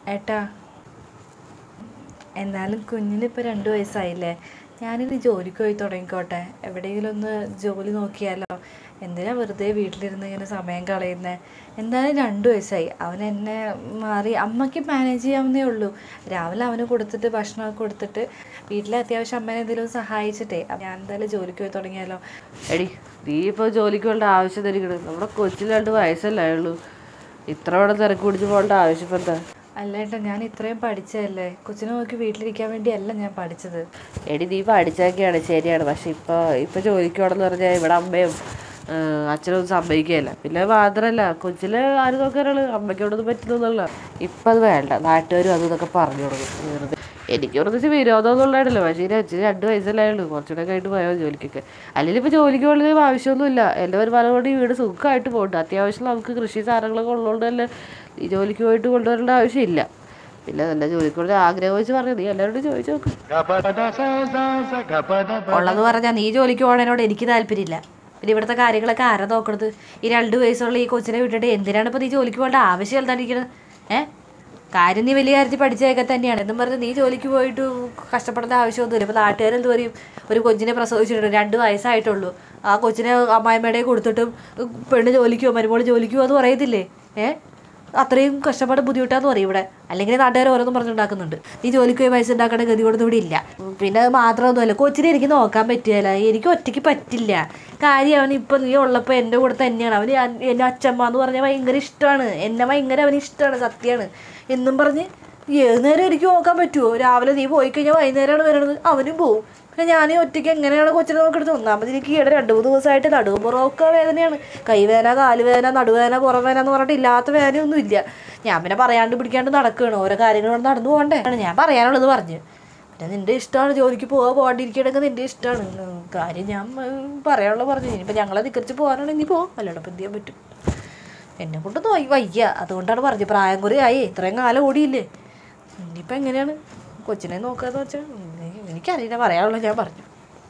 ഏട്ടാ എന്നാലും കുഞ്ഞിന് ഇപ്പോൾ രണ്ട് വയസ്സായില്ലേ ഞാനിനി ജോലിക്ക് പോയി തുടങ്ങിക്കോട്ടെ എവിടെയെങ്കിലും ഒന്ന് ജോലി നോക്കിയാലോ എന്തിനാ വെറുതെ വീട്ടിലിരുന്ന് ഇങ്ങനെ സമയം കളയുന്നത് എന്തായാലും രണ്ട് വയസ്സായി അവൻ എന്നെ മാറി അമ്മയ്ക്ക് മാനേജ് ചെയ്യാവുന്നേ ഉള്ളൂ രാവിലെ അവന് കൊടുത്തിട്ട് ഭക്ഷണമൊക്കെ കൊടുത്തിട്ട് വീട്ടിലെ അത്യാവശ്യം അമ്മേനെ എന്തെങ്കിലും സഹായിച്ചിട്ടേ ഞാൻ എന്തായാലും ജോലിക്ക് പോയി തുടങ്ങിയാലോ എടി നീ ഇപ്പോൾ ജോലിക്ക് വേണ്ട ആവശ്യം തരിക്കണം നമ്മുടെ കൊച്ചിൽ രണ്ട് വയസ്സല്ലേ ഉള്ളൂ ഇത്ര ഇവിടെ തിരക്ക് പിടിച്ച് പോകേണ്ട ആവശ്യം ഇപ്പം എന്താ അല്ല ഏട്ടാ ഞാൻ ഇത്രയും പഠിച്ചതല്ലേ കൊച്ചിനെ നോക്കി വീട്ടിലിരിക്കാൻ വേണ്ടിയല്ല ഞാൻ പഠിച്ചത് എടി നീ പഠിച്ചതൊക്കെയാണ് ശരിയാണ് പക്ഷെ ഇപ്പോൾ ഇപ്പോൾ ജോലിക്ക് പോകണമെന്ന് പറഞ്ഞാൽ ഇവിടെ അമ്മയും ആ, അച്ഛനൊന്നും സമ്മതിക്കുകയില്ല പിന്നെ മാത്രമല്ല കൊച്ചിലെ ആര് നോക്കാനാണ് അമ്മയ്ക്കോടൊന്നും പറ്റുന്നതല്ല ഇപ്പം അത് വേണ്ട നാട്ടുകാരും അതും ഇതൊക്കെ പറഞ്ഞു തുടങ്ങും വെറുതെ എനിക്ക് കുറച്ച് വിരോധമൊന്നും ഉണ്ടായിട്ടില്ല പക്ഷേ ഇനി അച്ഛന് രണ്ട് വയസ്സല്ലേ ഉള്ളൂ കുറച്ചുകൂടെ കഴിഞ്ഞിട്ട് പോയാൽ മതി ജോലിക്കൊക്കെ അല്ലെങ്കിൽ ഇപ്പോൾ ജോലിക്ക് പോകുന്ന ആവശ്യമൊന്നുമില്ല എൻ്റെ വരുമാനം കൊണ്ട് ഈ വീട് സുഖമായിട്ട് പോകുന്നുണ്ട് അത്യാവശ്യം നമുക്ക് കൃഷി സാധനങ്ങളൊക്കെ ഉള്ളതുകൊണ്ട് തന്നെ ഈ ജോലിക്ക് പോയിട്ട് കൊണ്ടുവരേണ്ട ആവശ്യമില്ല പിന്നെ എൻ്റെ ജോലിക്കുള്ള ആഗ്രഹം വെച്ച് പറഞ്ഞു നീ എല്ലാവരോടും ചോദിച്ചു നോക്ക് ഉള്ളത് പറഞ്ഞാൽ നീ ജോലിക്ക് പോകണതിനോട് എനിക്ക് താല്പര്യമില്ല പിന്നെ ഇവിടുത്തെ കാര്യങ്ങളൊക്കെ ആരാ നോക്കണത് ഈ രണ്ട് വയസ്സുള്ള ഈ കൊച്ചിനെ വിട്ടിട്ട് എന്തിനാണ് ഇപ്പോൾ നീ ജോലിക്ക് പോകേണ്ട ആവശ്യം എന്താണ്ടിരിക്കണത് ഏ കാര്യം നീ വലിയ കാര്യത്തിൽ പഠിച്ചതൊക്കെ തന്നെയാണ് എന്നും പറഞ്ഞ് നീ ജോലിക്ക് പോയിട്ട് കഷ്ടപ്പെടേണ്ട ആവശ്യമൊന്നുമില്ല ഇപ്പോൾ നാട്ടുകാരെന്ത് പറയും ഒരു കൊച്ചിനെ പ്രസവിച്ചിട്ടുണ്ട് രണ്ട് വയസ്സായിട്ടുള്ളൂ ആ കൊച്ചിനെ അമ്മായിമ്മയുടെ കൊടുത്തിട്ടും പെണ്ണ് ജോലിക്കോ മരുമോള് ജോലിക്കോ അത് പറയത്തില്ലേ ഏ അത്രയും കഷ്ടപ്പാട് ബുദ്ധിമുട്ടാന്ന് പറയും ഇവിടെ അല്ലെങ്കിൽ നാട്ടുകാർ ഓരോന്നും പറഞ്ഞുണ്ടാക്കുന്നുണ്ട് നീ ജോലിക്ക് പോയി പൈസ ഉണ്ടാക്കേണ്ട ഗതി കൊടുത്ത് ഇവിടെ ഇല്ല പിന്നെ അത് മാത്രമൊന്നുമല്ല കൊച്ചിനെ എനിക്ക് നോക്കാൻ പറ്റിയല്ല എനിക്ക് ഒറ്റയ്ക്ക് പറ്റില്ല കാര്യം അവൻ ഇപ്പം നീ ഉള്ളപ്പോൾ എൻ്റെ കൂടെ തന്നെയാണ് അവന് ഞാൻ- എൻ്റെ അച്ഛമ്മ എന്ന് പറഞ്ഞാൽ ഭയങ്കര ഇഷ്ടമാണ് എന്നെ ഭയങ്കര അവന് ഇഷ്ടമാണ് സത്യമാണ് എന്നും പറഞ്ഞ് ഏത് നേരം എനിക്ക് നോക്കാൻ പറ്റുമോ രാവിലെ നീ പോയി കഴിഞ്ഞാൽ വൈകുന്നേരമാണ് വരണത് അവനും പോവും പിന്നെ ഞാൻ ഒറ്റയ്ക്ക് എങ്ങനെയാണ് കൊച്ചിനെ നോക്കെടുത്ത് ഒന്നാമത് എനിക്ക് ഈയിടെ രണ്ട് മൂന്ന് ദിവസമായിട്ട് നടുവ് പുറമൊക്കെ വേദനയാണ് കൈവേദന കാലുവേദന നടുവേദന പുറവേദന എന്ന് പറഞ്ഞിട്ട് ഇല്ലാത്ത വേദനയൊന്നും ഇല്ല ഞാൻ പിന്നെ പറയാണ്ട് പിടിക്കാണ്ട് നടക്കുകയാണ് ഓരോ കാര്യങ്ങൾ കൊണ്ട് നടന്നു പോകണ്ടേ ഞാൻ പറയാനുള്ളത് പറഞ്ഞു പിന്നെ നിന്റെ ഇഷ്ടമാണ് ജോലിക്ക് പോകാൻ പോകാണ്ടിരിക്കണമെങ്കിൽ നിന്റെ ഇഷ്ടമാണ് ഉം, കാര്യം ഞാൻ ഉം, പറയാനുള്ള പറഞ്ഞു ഇനിയിപ്പോൾ ഞങ്ങളെ ധിക്കരിച്ച് പോകാനാണെങ്കിൽ നീ പോകും അല്ലാണ്ട് ഇപ്പം എന്ത് ചെയ്യാൻ പറ്റും എന്നെ കൊണ്ട് തോയി വയ്യ അതുകൊണ്ടാണ് പറഞ്ഞത് പ്രായം കുറി ആയി ഇത്രയും കാലം ഓടിയില്ലേ ഇനിയിപ്പോൾ എങ്ങനെയാണ് കൊച്ചിനെ നോക്കാന്ന് വെച്ചാൽ എനിക്കറിയില്ല പറയാനുള്ളത് ഞാൻ പറഞ്ഞു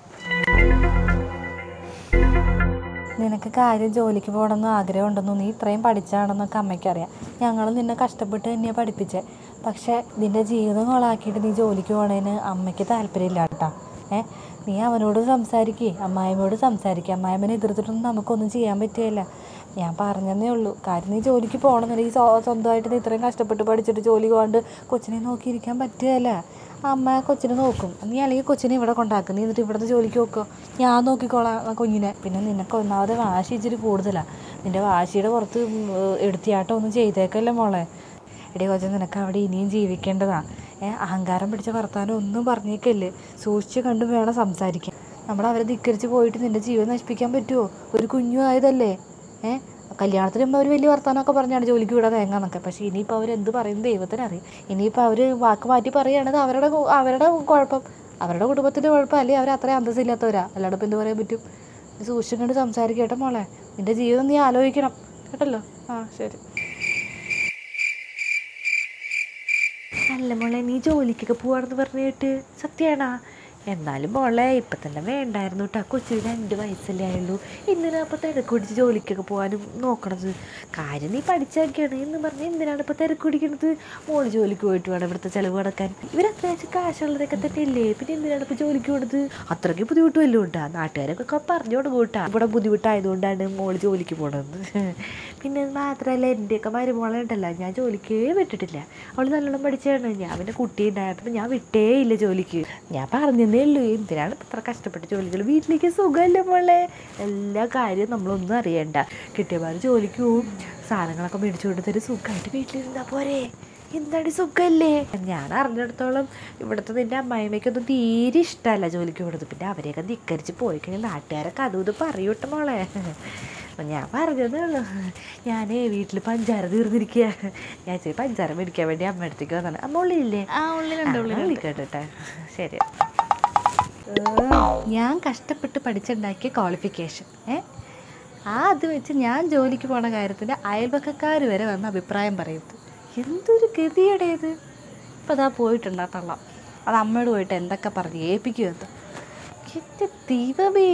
നിനക്ക് കാര്യം ജോലിക്ക് പോകണമെന്ന് ആഗ്രഹമുണ്ടെന്നും നീ ഇത്രയും പഠിച്ചാണെന്നൊക്കെ അമ്മയ്ക്കറിയാം ഞങ്ങൾ നിന്നെ കഷ്ടപ്പെട്ട് തന്നെയാണ് പഠിപ്പിച്ചത് പക്ഷേ നിന്റെ ജീവിതം കൊളാക്കിയിട്ട് നീ ജോലിക്ക് പോകണതിന് അമ്മയ്ക്ക് താല്പര്യമില്ല കേട്ടോ ഏ നീ അവനോട് സംസാരിക്കേ അമ്മായിമ്മയോട് സംസാരിക്കുക അമ്മായിമ്മനെ എതിർത്തിട്ടൊന്നും നമുക്കൊന്നും ചെയ്യാൻ പറ്റുകയില്ല ഞാൻ പറഞ്ഞതേ ഉള്ളൂ കാര്യം നീ ജോലിക്ക് പോകണമെന്നുണ്ടെങ്കിൽ സ്വ- സ്വന്തമായിട്ട് നീ ഇത്രയും കഷ്ടപ്പെട്ട് പഠിച്ചിട്ട് ജോലി പോകാണ്ട് കൊച്ചിനെ നോക്കിയിരിക്കാൻ പറ്റുകയില്ല അമ്മ കൊച്ചിനെ നോക്കും നീ അല്ലെങ്കിൽ കൊച്ചിനെ ഇവിടെ കൊണ്ടാക്കും നീ എന്നിട്ട് ഇവിടുത്തെ ജോലിക്ക് നോക്കോ ഞാൻ നോക്കിക്കോളാം ആ കുഞ്ഞിനെ പിന്നെ നിനക്ക് ഒന്നാമത് വാശി ഇച്ചിരി കൂടുതലാണ് നിന്റെ വാശിയുടെ പുറത്ത് ഉം, ഏഹ്, എടുത്തിയാട്ടം ഒന്നും ചെയ്തേക്കല്ലേ മോളെ എടി കൊച്ചു നിനക്ക് അവിടെ ഇനിയും ജീവിക്കേണ്ടതാ ഏ അഹങ്കാരം പിടിച്ച വർത്താനം ഒന്നും പറഞ്ഞേക്കല്ലേ സൂക്ഷിച്ച് കണ്ടും വേണം സംസാരിക്കാൻ നമ്മൾ അവരെ ധിക്കരിച്ച് പോയിട്ട് നിന്റെ ജീവൻ നശിപ്പിക്കാൻ പറ്റുമോ ഒരു കുഞ്ഞു ആയതല്ലേ ഏ കല്യാണത്തിന് മുമ്പ് അവർ വലിയ വർത്താനമൊക്കെ പറഞ്ഞാണ് ജോലിക്ക് വിടാൻ തേങ്ങാന്നൊക്കെ പക്ഷേ ഇനിയിപ്പോൾ അവരെന്ത് പറയും ദൈവത്തിനറിയും ഇനിയിപ്പോൾ അവർ വാക്ക് മാറ്റി പറയുകയാണെങ്കിൽ അവരുടെ കു- അവരുടെ കുഴപ്പം അവരുടെ കുടുംബത്തിൻ്റെ കുഴപ്പം അല്ലെങ്കിൽ അവർ അത്രയും അന്തസ്സില്ലാത്തവരാ അല്ലാണ്ട് ഇപ്പം എന്ത് പറയാൻ പറ്റും നീ സൂക്ഷിച്ചും കണ്ട് സംസാരിക്കട്ടെ മോളെ നിന്റെ ജീവിതം നീ ആലോചിക്കണം കേട്ടല്ലോ ആ ശരി അല്ല മോളെ നീ ജോലിക്കൊക്കെ പോവാണെന്ന് പറഞ്ഞിട്ട് സത്യമാണാ എന്നാലും മോളെ ഇപ്പം തന്നെ വേണ്ടായിരുന്നു കേട്ടോ കൊച്ചിന് രണ്ട് വയസ്സല്ലേ ആയുള്ളൂ എന്തിനാ അപ്പോൾ തിരക്ക് പിടിച്ച് ജോലിക്കൊക്കെ പോകാനും നോക്കണത് കാര്യം നീ പഠിച്ചൊക്കെയാണ് എന്ന് പറഞ്ഞ് എന്തിനാണ് ഇപ്പോൾ തിരക്ക് പിടിക്കണത് മോള് ജോലിക്ക് പോയിട്ട് വേണം ഇവിടുത്തെ ചിലവ് നടക്കാൻ ഇവർ അത്യാവശ്യം കാശുള്ളതൊക്കെ തന്നെ ഇല്ലേ പിന്നെ എന്തിനാണ് ഇപ്പോൾ ജോലിക്ക് പോണത് അത്രയ്ക്ക് ബുദ്ധിമുട്ട് വല്ലതും ഉണ്ടാ നാട്ടുകാരൊക്കെ പറഞ്ഞു തുടങ്ങും കേട്ടാ ഇവിടെ ബുദ്ധിമുട്ടായതുകൊണ്ടാണ് മോള് ജോലിക്ക് പോണത് പിന്നെ അത് മാത്രമല്ല എൻ്റെയൊക്കെ മരുമോളെ ഉണ്ടല്ലോ ഞാൻ ജോലിക്കേ വിട്ടിട്ടില്ല അവൾ നല്ലോണം പഠിച്ചാണ് ഞാൻ പിന്നെ കുട്ടി ഉണ്ടായപ്പോൾ ഞാൻ വിട്ടേ ഇല്ല ജോലിക്ക് ഞാൻ പറഞ്ഞതേ ഉള്ളൂ എന്തിനാണ് ഇപ്പൊ ഇത്ര കഷ്ടപ്പെട്ട് ജോലികൾ വീട്ടിലേക്ക് സുഖമല്ലേ മോളെ എല്ലാ കാര്യവും നമ്മളൊന്നും അറിയണ്ട കിട്ടിയപാട് ജോലിക്ക് പോവും സാധനങ്ങളൊക്കെ മേടിച്ചു കൊടുത്തിട്ട് സുഖമായിട്ട് വീട്ടിലിരുന്നാ പോരെ എന്താണ് സുഖമല്ലേ ഞാൻ അറിഞ്ഞിടത്തോളം ഇവിടുത്തെ നിന്റെ അമ്മായിമ്മയ്ക്കൊന്നും തീരെ ഇഷ്ടമല്ല ജോലിക്ക് കൊടുത്ത് പിന്നെ അവരെയൊക്കെ ധിക്കരിച്ച് പോയി കഴിഞ്ഞാൽ നാട്ടുകാരൊക്കെ അതും ഇത് പറയൂട്ട മോളെ അപ്പം ഞാൻ പറഞ്ഞതേ ഉള്ളൂ ഞാൻ വീട്ടിൽ പഞ്ചാര തീർന്നിരിക്കുക ഞാൻ ഇച്ചിരി പഞ്ചാര മേടിക്കാൻ വേണ്ടി അമ്മ അടുത്തേക്ക് വന്നാണ് അമ്മ ഉള്ളിലില്ലേ ആ ഉള്ളിലുണ്ട് ആ, വിളിക്കട്ടെ ശരി ഞാൻ കഷ്ടപ്പെട്ട് പഠിച്ചുണ്ടാക്കിയ ക്വാളിഫിക്കേഷൻ ഏ ആ അത് വെച്ച് ഞാൻ ജോലിക്ക് പോണ കാര്യത്തിന് അയൽപക്കക്കാർ വരെ വന്ന് അഭിപ്രായം പറയുന്നത് എന്തൊരു ഗതിയുടേത് ഇപ്പം അതാ പോയിട്ടുണ്ടാ തള്ളം അത് അമ്മയോട് പോയിട്ട് എന്തൊക്കെ പറഞ്ഞ് ഏൽപ്പിക്കുമെന്ന് എൻ്റെ ദൈവമേ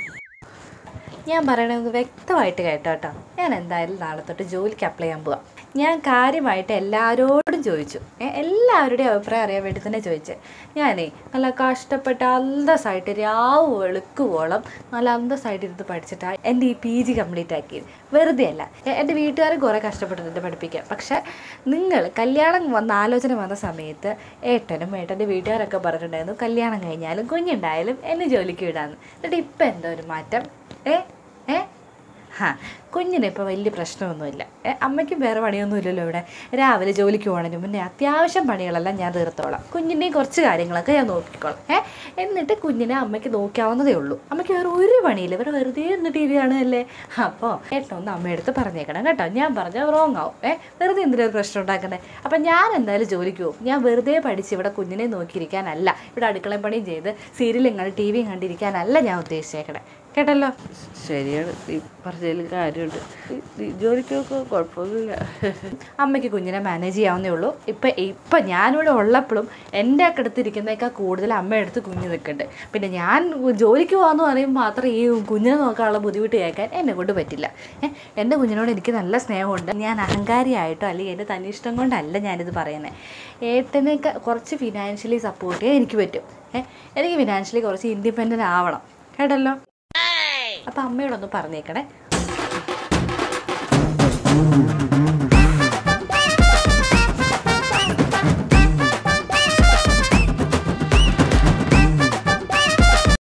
ഞാൻ പറയണത് വ്യക്തമായിട്ട് കേട്ടോ കേട്ടോ ഞാൻ എന്തായാലും നാളെ തൊട്ട് ജോലിക്ക് അപ്ലൈ ചെയ്യാൻ പോവാം ഞാൻ കാര്യമായിട്ട് എല്ലാവരോടും ചോദിച്ചു ഏ, എല്ലാവരുടെയും അഭിപ്രായം അറിയാൻ വേണ്ടി തന്നെ ചോദിച്ചത് ഞാനേ നല്ല കഷ്ടപ്പെട്ട് അന്തസ്സായിട്ട് രാവ് വെളുക്കുവോളം നല്ല അന്തസ്സായിട്ട് ഇരുന്ന് പഠിച്ചിട്ടാണ് എൻ്റെ ഈ പി ജി കംപ്ലീറ്റ് ആക്കിയത് വെറുതെ അല്ല എ- എൻ്റെ വീട്ടുകാരും കുറേ കഷ്ടപ്പെട്ടിട്ടുണ്ട് പഠിപ്പിക്കാൻ പക്ഷേ നിങ്ങൾ കല്യാണം വന്ന ആലോചന വന്ന സമയത്ത് ഏട്ടനും ഏട്ടൻ്റെ വീട്ടുകാരൊക്കെ പറഞ്ഞിട്ടുണ്ടായിരുന്നു കല്യാണം കഴിഞ്ഞാലും കുഞ്ഞുണ്ടായാലും എന്നെ ജോലിക്ക് വിടാമെന്ന് എന്നിട്ട് ഇപ്പം എന്താ ഒരു മാറ്റം ഏ ഏ ഹാ കുഞ്ഞിന് ഇപ്പോൾ വലിയ പ്രശ്നമൊന്നുമില്ല ഏ, അമ്മയ്ക്കും വേറെ പണിയൊന്നും ഇല്ലല്ലോ ഇവിടെ രാവിലെ ജോലിക്ക് പോകണതിന് മുന്നേ അത്യാവശ്യം പണികളെല്ലാം ഞാൻ തീർത്തോളാം കുഞ്ഞിൻ്റെയും കുറച്ച് കാര്യങ്ങളൊക്കെ ഞാൻ നോക്കിക്കോളാം ഏ എന്നിട്ട് കുഞ്ഞിനെ അമ്മയ്ക്ക് നോക്കാവുന്നതേ ഉള്ളൂ അമ്മയ്ക്ക് വേറെ ഒരു പണിയില്ല ഇവിടെ വെറുതെ ഇരുന്ന് ടി വി കാണുമല്ലേ അപ്പോൾ ഏട്ടൻ ഒന്ന് അമ്മയെടുത്ത് പറഞ്ഞേക്കണം കേട്ടോ ഞാൻ പറഞ്ഞാൽ റോങ് ആവും ഏ വെറുതെ എന്തിനാ ഒരു പ്രശ്നം ഉണ്ടാക്കണ്ടേ അപ്പം ഞാൻ എന്തായാലും ജോലിക്ക് പോകും ഞാൻ വെറുതെ പഠിച്ച് ഇവിടെ കുഞ്ഞിനെ നോക്കിയിരിക്കാനല്ല ഇവിടെ അടുക്കളയും പണിയും ചെയ്ത് സീരിയലും കണ്ട് ടി വിയും കണ്ടിരിക്കാനല്ല ഞാൻ ഉദ്ദേശിച്ചേക്കണേ കേട്ടല്ലോ ശരിയാണ് നീ പറഞ്ഞതിലും കാര്യമുണ്ട് നീ- നീ ജോലിക്കൊക്കെ കുഴപ്പമൊന്നുമില്ല അമ്മയ്ക്ക് കുഞ്ഞിനെ മാനേജ് ചെയ്യാവുന്നേ ഉള്ളൂ ഇപ്പം ഇപ്പം ഞാനിവിടെ ഉള്ളപ്പോഴും എൻ്റെ ഒക്കെ അടുത്തിരിക്കുന്നേക്കാൾ കൂടുതൽ അമ്മയെടുത്ത് കുഞ്ഞ് നിൽക്കുന്നുണ്ട് പിന്നെ ഞാൻ ജോലിക്ക് പോകാമെന്ന് പറയുമ്പോൾ മാത്രം ഈ കുഞ്ഞിനെ നോക്കാനുള്ള ബുദ്ധിമുട്ട് കേൾക്കാൻ എന്നെ കൊണ്ട് പറ്റില്ല ഏ, എൻ്റെ കുഞ്ഞിനോട് എനിക്ക് നല്ല സ്നേഹമുണ്ട് ഞാൻ അഹങ്കാരിയായിട്ടോ അല്ലെങ്കിൽ എൻ്റെ തന്നിഷ്ടം കൊണ്ടല്ല ഞാനിത് പറയുന്നത് ഏട്ടനൊക്കെ കുറച്ച് ഫിനാൻഷ്യലി സപ്പോർട്ട് ചെയ്യാൻ എനിക്ക് പറ്റും ഏ എനിക്ക് ഫിനാൻഷ്യലി കുറച്ച് ഇൻഡിപെൻഡൻ്റ് ആവണം കേട്ടല്ലോ അപ്പം അമ്മയോടൊന്ന് പറഞ്ഞേക്കണേ